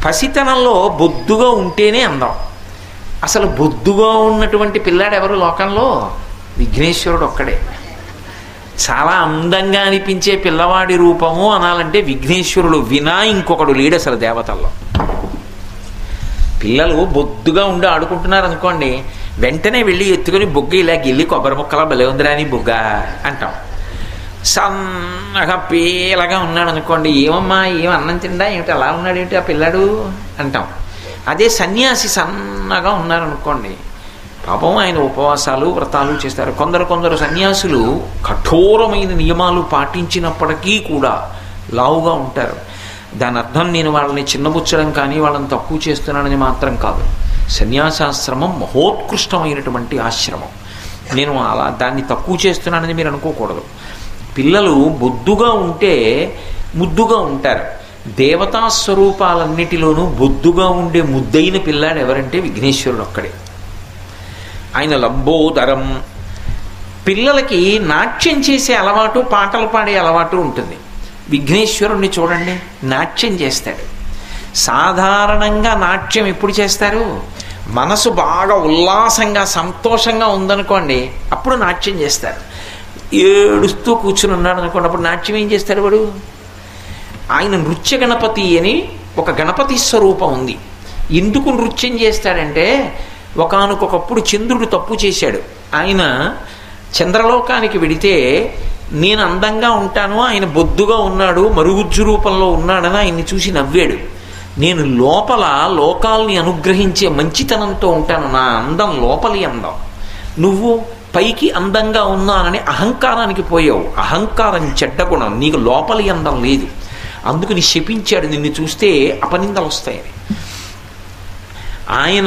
పసితనంలో బొద్దుగా ఉంటేనే అందం అసలు బొద్దుగా ఉన్నటువంటి పిల్లాడు ఎవరు లోకంలో విఘ్నేశ్వరుడు ఒక్కడే చాలా అందంగా అనిపించే పిల్లవాడి రూపము అనాలంటే విఘ్నేశ్వరుడు వినా ఇంకొకడు లేడు అసలు దేవతల్లో పిల్లలు బొద్దుగా ఉండి ఆడుకుంటున్నారు అనుకోండి వెంటనే వెళ్ళి ఎత్తుకొని బొగ్గ ఇలా గిల్లి కొబ్బరి ముక్కలా భలే ఉందిరా అని బొగ్గ అంటాం సన్నగా పీలగా ఉన్నాడు అనుకోండి ఏమమ్మా ఏం అన్నం తిండా ఏమిటి అలా ఉన్నాడు ఏమిటి ఆ పిల్లాడు అంటాం అదే సన్యాసి సన్నగా ఉన్నారనుకోండి పాపం ఆయన ఉపవాసాలు వ్రతాలు చేస్తారు కొందరు కొందరు సన్యాసులు కఠోరమైన నియమాలు పాటించినప్పటికీ కూడా లావుగా ఉంటారు దాని అర్థం నేను వాళ్ళని చిన్నబుచ్చడం కానీ వాళ్ళని తక్కువ చేస్తున్నానని మాత్రం కాదు సన్యాసాశ్రమం మహోత్కృష్టమైనటువంటి ఆశ్రమం నేను అలా దాన్ని తక్కువ చేస్తున్నానని మీరు అనుకోకూడదు పిల్లలు బొద్దుగా ఉంటే ముద్దుగా ఉంటారు దేవతా స్వరూపాలన్నిటిలోనూ బొద్దుగా ఉండే ముద్దైన పిల్లాడు ఎవరంటే విఘ్నేశ్వరుడు ఒక్కడే ఆయన లంబోదరం పిల్లలకి నాట్యం చేసే అలవాటు పాటలు పాడే అలవాటు ఉంటుంది విఘ్నేశ్వరుణ్ణి చూడండి నాట్యం చేస్తాడు సాధారణంగా నాట్యం ఎప్పుడు చేస్తారు మనసు బాగా ఉల్లాసంగా సంతోషంగా ఉందనుకోండి అప్పుడు నాట్యం చేస్తారు ఏడుస్తూ కూర్చుని ఉన్నాడు అనుకోండి అప్పుడు నాట్యం ఏం చేస్తాడు వాడు ఆయన నృత్య గణపతి అని ఒక గణపతి స్వరూపం ఉంది ఎందుకు నృత్యం చేస్తాడంటే ఒకనకొకప్పుడు చంద్రుడు తప్పు చేశాడు ఆయన చంద్రలోకానికి వెడితే నేను అందంగా ఉంటాను ఆయన బొద్దుగా ఉన్నాడు మరుగుజ్జు రూపంలో ఉన్నాడని ఆయన్ని చూసి నవ్వాడు నేను లోపల లోకాల్ని అనుగ్రహించే మంచితనంతో ఉంటాను నా అందం లోపలి అందం నువ్వు పైకి అందంగా ఉన్నానని అహంకారానికి పోయావు అహంకారం చెడ్డ గుణం నీకు లోపలి అందం లేదు అందుకని శపించాడు నిన్ను చూస్తే అపనిందలు వస్తాయని ఆయన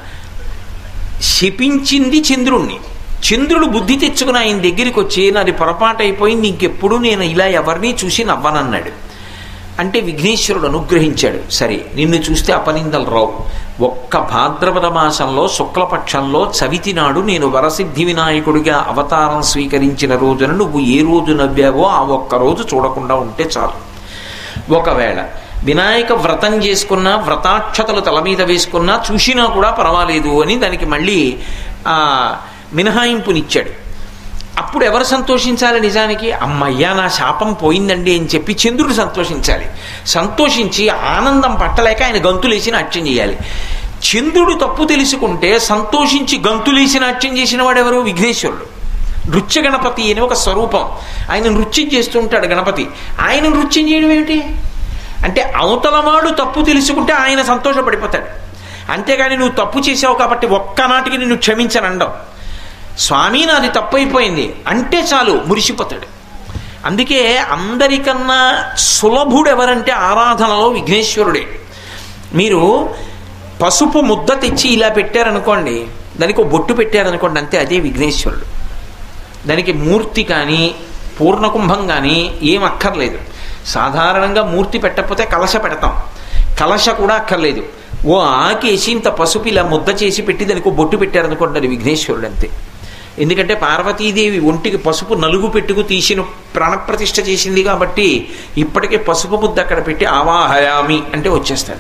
శపించింది చంద్రుణ్ణి చంద్రుడు బుద్ధి తెచ్చుకుని ఆయన దగ్గరికి వచ్చి నాది పొరపాటు అయిపోయింది ఇంకెప్పుడు నేను ఇలా ఎవరిని చూసి నవ్వనన్నాడు అంటే విఘ్నేశ్వరుడు అనుగ్రహించాడు సరే నిన్ను చూస్తే అపనిందలు రావు ఒక్క భాద్రపద మాసంలో శుక్లపక్షంలో చవితి నాడు నేను వరసిద్ధి వినాయకుడిగా అవతారం స్వీకరించిన రోజున నువ్వు ఏ రోజు నవ్వావో ఆ ఒక్క రోజు చూడకుండా ఉంటే చాలు ఒకవేళ వినాయక వ్రతం చేసుకున్నా వ్రతాక్షతలు తల మీద వేసుకున్నా చూసినా కూడా పర్వాలేదు అని దానికి మళ్ళీ ఆ, మినహాయింపునిచ్చాడు అప్పుడు ఎవరు సంతోషించాలి నిజానికి అమ్మయ్యా నా శాపం పోయిందండి అని చెప్పి చంద్రుడు సంతోషించాలి సంతోషించి ఆనందం పట్టలేక ఆయన గంతులేసి నాట్యం చేయాలి చంద్రుడు తప్పు తెలుసుకుంటే సంతోషించి గంతులేసి నాట్యం చేసిన వాడెవరు విఘ్నేశ్వరుడు నృత్య గణపతి అని ఒక స్వరూపం ఆయన నృత్యం చేస్తుంటాడు గణపతి ఆయన నృత్యం చేయడం ఏమిటి అంటే అవతలవాడు తప్పు తెలుసుకుంటే ఆయన సంతోషపడిపోతాడు అంతేగాని నువ్వు తప్పు చేసావు కాబట్టి ఒక్కనాటికి నిన్ను క్షమించనండవు స్వామి నాది తప్పైపోయింది అంటే చాలు మురిసిపోతాడు అందుకే అందరికన్నా సులభుడు ఎవరంటే ఆరాధనలో విఘ్నేశ్వరుడే మీరు పసుపు ముద్ద తెచ్చి ఇలా పెట్టారనుకోండి దానికి ఒక బొట్టు పెట్టారనుకోండి అంతే అదే విఘ్నేశ్వరుడు దానికి మూర్తి కానీ పూర్ణకుంభం కానీ ఏం అక్కర్లేదు సాధారణంగా మూర్తి పెట్టకపోతే కలశ పెడతాం కలశ కూడా అక్కర్లేదు ఓ ఆకేసి ఇంత పసుపు ఇలా ముద్ద చేసి పెట్టి దానికి ఓ బొట్టు పెట్టారనుకోండి అది విఘ్నేశ్వరుడు అంతే ఎందుకంటే పార్వతీదేవి ఒంటికి పసుపు నలుగు పెట్టుకు తీసిన ప్రాణప్రతిష్ఠ చేసింది కాబట్టి ఇప్పటికే పసుపు ముద్ద అక్కడ పెట్టి ఆవాహయామి అంటే వచ్చేస్తాడు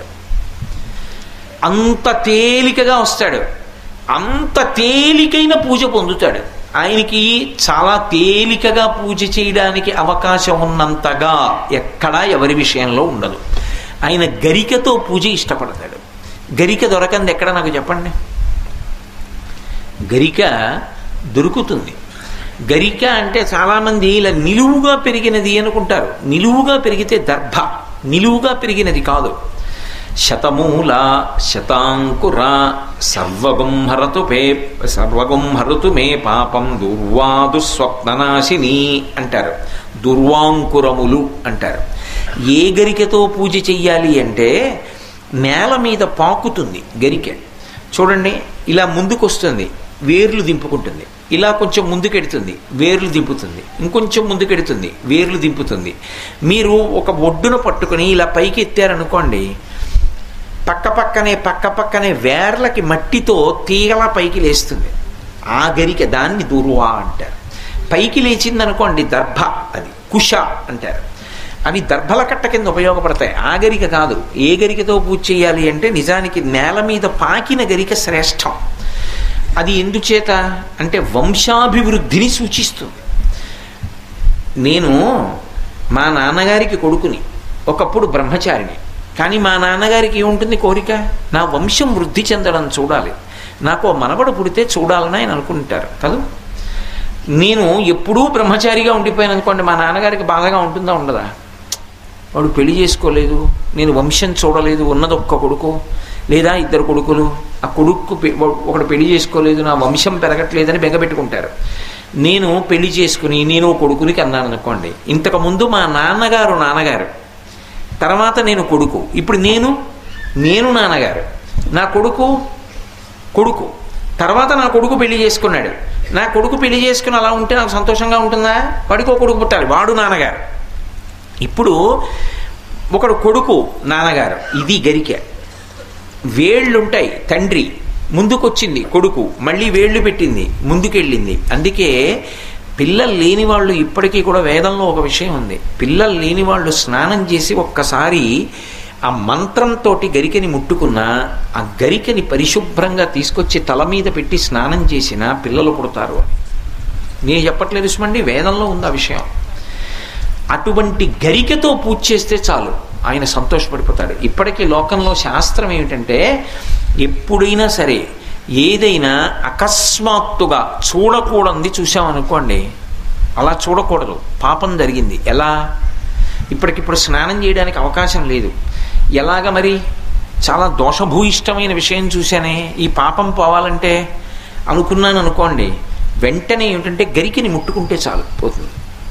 అంత తేలికగా వస్తాడు అంత తేలికైన పూజ పొందుతాడు ఆయనకి చాలా తేలికగా పూజ చేయడానికి అవకాశం ఉన్నంతగా ఎక్కడా ఎవరి విషయంలో ఉండదు ఆయన గరికతో పూజ ఇష్టపడతాడు గరిక దొరకంది ఎక్కడ నాకు చెప్పండి గరిక దొరుకుతుంది గరిక అంటే చాలామంది ఇలా నిలువుగా పెరిగినది అనుకుంటారు నిలువుగా పెరిగితే దర్భ నిలువుగా పెరిగినది కాదు శతమూల శతాంకుర సర్వగం హరతు పే సర్వగం హరతు మే పాపం దుర్వాదు స్వప్ననాశిని అంటారు దుర్వాంకురములు అంటారు ఏ గరికతో పూజ చెయ్యాలి అంటే నేల మీద పాకుతుంది గరిక చూడండి ఇలా ముందుకొస్తుంది వేర్లు దింపుకుంటుంది ఇలా కొంచెం ముందుకెడుతుంది వేర్లు దింపుతుంది ఇంకొంచెం ముందుకెడుతుంది వేర్లు దింపుతుంది మీరు ఒక ఒడ్డున పట్టుకుని ఇలా పైకి ఎత్తారనుకోండి పక్క పక్కనే పక్క పక్కనే వేర్లకి మట్టితో తీగల పైకి లేస్తుంది ఆ గరిక దాన్ని దుర్వా అంటారు పైకి లేచిందనుకోండి దర్భ అది కుష అంటారు అవి దర్భల కట్ట కింద ఉపయోగపడతాయి ఆ గరిక కాదు ఏ గరికతో పూజ చేయాలి అంటే నిజానికి నేల మీద పాకిన గరిక శ్రేష్టం అది ఎందుచేత అంటే వంశాభివృద్ధిని సూచిస్తుంది నేను మా నాన్నగారికి కొడుకుని ఒకప్పుడు బ్రహ్మచారిని కానీ మా నాన్నగారికి ఏముంటుంది కోరిక నా వంశం వృద్ధి చెందడం చూడాలి నాకు ఓ మనవడు పుడితే చూడాలని ఆయన అనుకుంటారు కదా నేను ఎప్పుడూ బ్రహ్మచారిగా ఉండిపోయాను అనుకోండి మా నాన్నగారికి బాధగా ఉంటుందా ఉండదా వాడు పెళ్లి చేసుకోలేదు నేను వంశం చూడలేదు ఉన్నది ఒక్క కొడుకు లేదా ఇద్దరు కొడుకులు ఆ కొడుకు పె- ఒకడు పెళ్లి చేసుకోలేదు నా వంశం పెరగట్లేదని బెంగపెట్టుకుంటారు నేను పెళ్లి చేసుకుని నేను ఓ కొడుకునికి అన్నాను అనుకోండి ఇంతకుముందు మా నాన్నగారు నాన్నగారు తర్వాత నేను కొడుకు ఇప్పుడు నేను నేను నాన్నగారు నా కొడుకు కొడుకు తర్వాత నా కొడుకు పెళ్లి చేసుకున్నాడు నా కొడుకు పెళ్లి చేసుకుని అలా ఉంటే నాకు సంతోషంగా ఉంటుందా వాడికి ఒక కొడుకు పుట్టాలి వాడు నాన్నగారు ఇప్పుడు ఒకడు కొడుకు నాన్నగారు ఇది గరిక వేళ్ళుంటాయి తండ్రి ముందుకొచ్చింది కొడుకు మళ్ళీ వేళ్ళు పెట్టింది ముందుకెళ్ళింది అందుకే పిల్లలు లేని వాళ్ళు ఇప్పటికీ కూడా వేదంలో ఒక విషయం ఉంది పిల్లలు లేని వాళ్ళు స్నానం చేసి ఒక్కసారి ఆ మంత్రంతో గరికని ముట్టుకున్న ఆ గరికని పరిశుభ్రంగా తీసుకొచ్చి తల మీద పెట్టి స్నానం చేసిన పిల్లలు పుడతారు అని నేను చెప్పట్లేదు సుమండి వేదంలో ఉంది ఆ విషయం అటువంటి గరికతో పూజ చేస్తే చాలు ఆయన సంతోషపడిపోతాడు ఇప్పటికీ లోకంలో శాస్త్రం ఏమిటంటే ఎప్పుడైనా సరే ఏదైనా అకస్మాత్తుగా చూడకూడనిది చూసామనుకోండి అలా చూడకూడదు పాపం జరిగింది ఎలా ఇప్పటికిప్పుడు స్నానం చేయడానికి అవకాశం లేదు ఎలాగ మరి చాలా దోషభూయిష్టమైన విషయం చూశానే ఈ పాపం పోవాలంటే అనుకున్నాను అనుకోండి వెంటనే ఏమిటంటే గరికిని ముట్టుకుంటే చాలు పోతుంది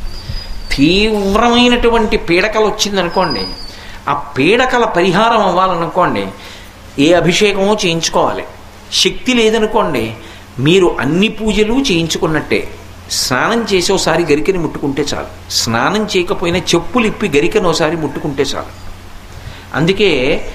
తీవ్రమైనటువంటి పీడకలు వచ్చిందనుకోండి ఆ పీడకల పరిహారం అవ్వాలనుకోండి ఏ అభిషేకమో చేయించుకోవాలి శక్తి లేదనుకోండి మీరు అన్ని పూజలు చేయించుకున్నట్టే స్నానం చేసి ఒకసారి గరికని ముట్టుకుంటే చాలు స్నానం చేయకపోయినా చెప్పులు ఇప్పి గరికను ఒకసారి ముట్టుకుంటే చాలు అందుకే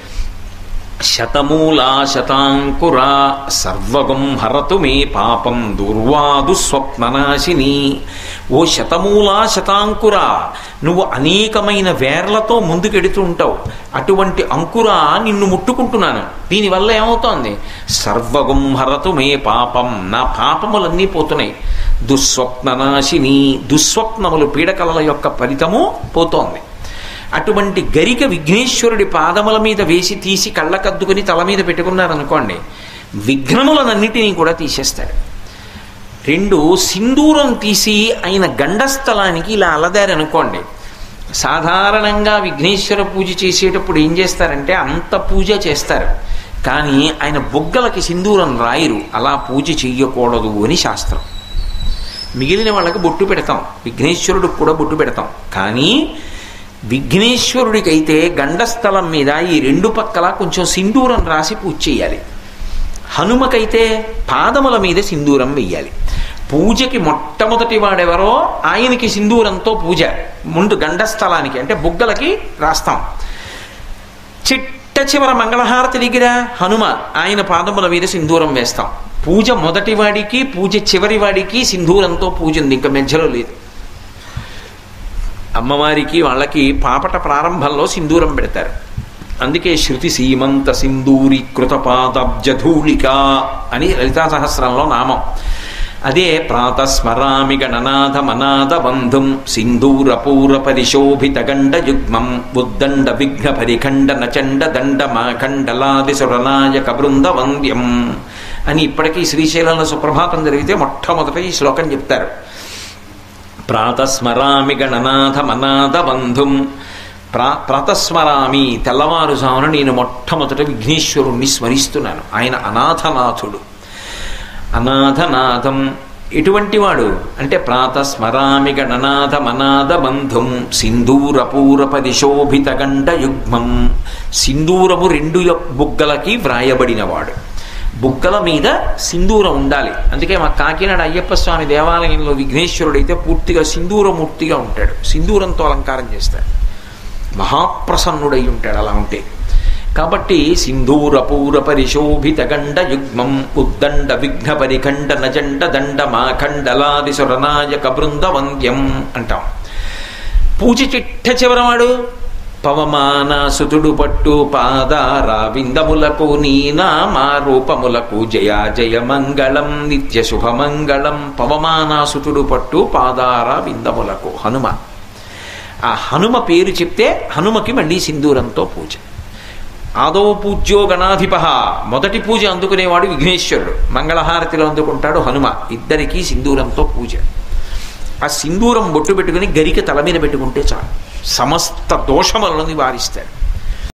శతమూలా శతాంకురా సర్వగం హరతు మే పాపం దుర్వాదు స్వప్ననాశిని ఓ శతమూలా శతాంకురా నువ్వు అనేకమైన వేర్లతో ముందుకెడుతూ ఉంటావు అటువంటి అంకురా నిన్ను ముట్టుకుంటున్నాను దీనివల్ల ఏమవుతోంది సర్వగం హరతు మే పాపం నా పాపములన్నీ పోతున్నాయి దుస్వప్ననాశిని దుస్వప్నములు పీడకలల యొక్క ఫలితము పోతోంది అటువంటి గరిక విఘ్నేశ్వరుడి పాదముల మీద వేసి తీసి కళ్ళకద్దుకుని తల మీద పెట్టుకున్నారనుకోండి విఘ్నములనన్నిటినీ కూడా తీసేస్తాడు రెండు సింధూరం తీసి ఆయన గండస్థలానికి ఇలా అలదారనుకోండి సాధారణంగా విఘ్నేశ్వర పూజ చేసేటప్పుడు ఏం చేస్తారంటే అంత పూజ చేస్తారు కానీ ఆయన బొగ్గలకి సింధూరం రాయరు అలా పూజ చెయ్యకూడదు అని శాస్త్రం మిగిలిన వాళ్ళకి బొట్టు పెడతాం విఘ్నేశ్వరుడికి కూడా బొట్టు పెడతాం కానీ విఘ్నేశ్వరుడికైతే గండస్థలం మీద ఈ రెండు పక్కల కొంచెం సింధూరం రాసి పూజ చేయాలి హనుమకైతే పాదముల మీద సింధూరం వెయ్యాలి పూజకి మొట్టమొదటి వాడెవరో ఆయనకి సింధూరంతో పూజ ముందు గండస్థలానికి అంటే బుగ్గలకి రాస్తాం చిట్ట చివర మంగళహారతి దగ్గర హనుమ ఆయన పాదముల మీద సింధూరం వేస్తాం పూజ మొదటి వాడికి పూజ చివరి వాడికి సింధూరంతో పూజ ఉంది ఇంకా మధ్యలో లేదు అమ్మవారికి వాళ్ళకి పాపట ప్రారంభంలో సింధూరం పెడతారు అందుకే శృతి సీమంత సింధూరీకృత పాదబ్జధూళిక అని లలితా సహస్రంలో నామం అదే ప్రాతస్మరామి గణనాథ మనాథ బంధుం సింధూరపూర పరిశోభిత గండ యుగ్మం ఉద్దండ విఘ్న పరిఖండ నచండ దండ మాఖండలాది సురనాయక బృంద వంద్యం అని ఇప్పటికీ శ్రీశైలంలో సుప్రభాతం జరిగితే మొట్టమొదట ఈ శ్లోకం చెప్తారు ప్రాతస్మరామి గణనాథ మనాథ బంధుం ప్రా ప్రాతస్మరామి తెల్లవారుజామున నేను మొట్టమొదట విఘ్నేశ్వరుణ్ణి స్మరిస్తున్నాను ఆయన అనాథనాథుడు అనాథనాథం ఎటువంటి వాడు అంటే ప్రాతస్మరామి గణనాథ మనాథ బంధుం సింధూరపూర పరిశోభిత గండ యుగ్మం సింధూరము రెండు యొ- బుగ్గలకి వ్రాయబడినవాడు బుగ్గల మీద సింధూరం ఉండాలి అందుకే మా కాకినాడ అయ్యప్ప స్వామి దేవాలయంలో విఘ్నేశ్వరుడైతే పూర్తిగా సింధూరమూర్తిగా ఉంటాడు సింధూరంతో అలంకారం చేస్తాడు మహాప్రసన్నుడై ఉంటాడు అలా ఉంటే కాబట్టి సింధూరపూర పరిశోభిత గండ యుగ్మం ఉద్దండ విఘ్న పరిఖండ నజండ దండ మాఖండలాది సురనాయక బృంద వంద్యం అంటాం పూజ చిట్ట చివరవాడు పవమాన సుతుడు పట్టు పాదార విందములకు నీ నామా రూపములకు జయ జయ మంగళం నిత్య శుభమంగళం పవమానాసుతుడు పట్టు పాదార విందములకు హనుమ ఆ హనుమ పేరు చెప్తే హనుమకి మళ్ళీ సింధూరంతో పూజ ఆదౌ పూజ్యో గణాధిప మొదటి పూజ అందుకునేవాడు విఘ్నేశ్వరుడు మంగళహారతిలో అందుకుంటాడు హనుమ ఇద్దరికీ సింధూరంతో పూజ ఆ సింధూరం బొట్టు పెట్టుకుని గరిక తల మీద పెట్టుకుంటే చాలు సమస్త దోషములను నివారిస్తాడు